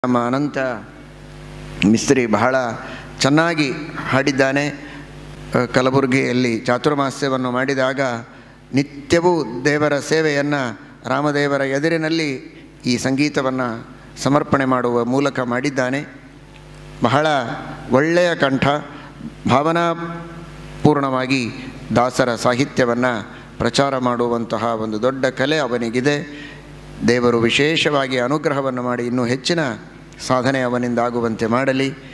ನಮ್ಮ ಅನಂತ ಮಿಸ್ತ್ರಿ ಬಹಳ ಚೆನ್ನಾಗಿ ಹಾಡಿದ್ದಾನೆ ಅ, ಕಲಬುರಗಿಯಲ್ಲಿ ಚಾತುರ್ಮಾಸ್ಯವನ್ನು ಮಾಡಿದಾಗ ನಿತ್ಯವೂ ದೇವರ ಸೇವೆಯನ್ನು ರಾಮದೇವರ ಎದುರಿನಲ್ಲಿ ಈ ಸಂಗೀತವನ್ನು ಸಮರ್ಪಣೆ ಮಾಡುವ ಮೂಲಕ ಮಾಡಿದ್ದಾನೆ ಬಹಳ ಒಳ್ಳೆಯ ಕಂಠ ಭಾವನಾಪೂರ್ಣವಾಗಿ ದಾಸರ ಸಾಹಿತ್ಯವನ್ನು ಪ್ರಚಾರ ಮಾಡುವಂತಹ ಒಂದು ದೊಡ್ಡ ಕಲೆ ಅವನಿಗಿದೆ ದೇವರು ವಿಶೇಷವಾಗಿ ಅನುಗ್ರಹವನ್ನು ಮಾಡಿ ಇನ್ನೂ ಹೆಚ್ಚಿನ ಸಾಧನೆ ಅವನಿಂದ ಆಗುವಂತೆ ಮಾಡಲಿ